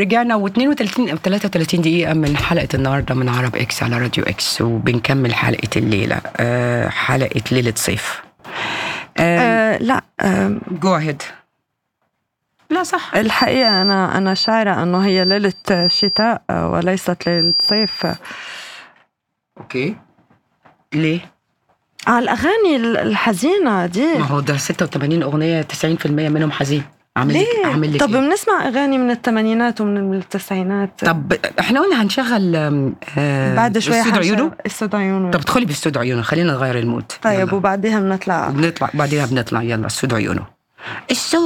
رجعنا و32 او 33 دقيقة من حلقة النهاردة من عرب اكس على راديو اكس وبنكمل حلقة الليلة آه حلقة ليلة صيف آه لا آه جو اهيد لا صح الحقيقة أنا أنا شاعرة أنه هي ليلة شتاء آه، وليست ليلة صيف اوكي ليه؟ على الأغاني الحزينة دي ما هو ده 86 اغنية 90% منهم حزين عامل لك ليه؟ عامل لك طب إيه؟ بنسمع أغاني من الثمانينات ومن التسعينات طب احنا قلنا هنشغل آم، آه بعد شوي استوديو حنشغل- عيونه استوديو عيونه طب ادخلي باستوديو عيونه خلينا نغير المود طيب يلا. وبعديها بنطلع بنطلع بعديها بنطلع يلا استوديو عيونه السو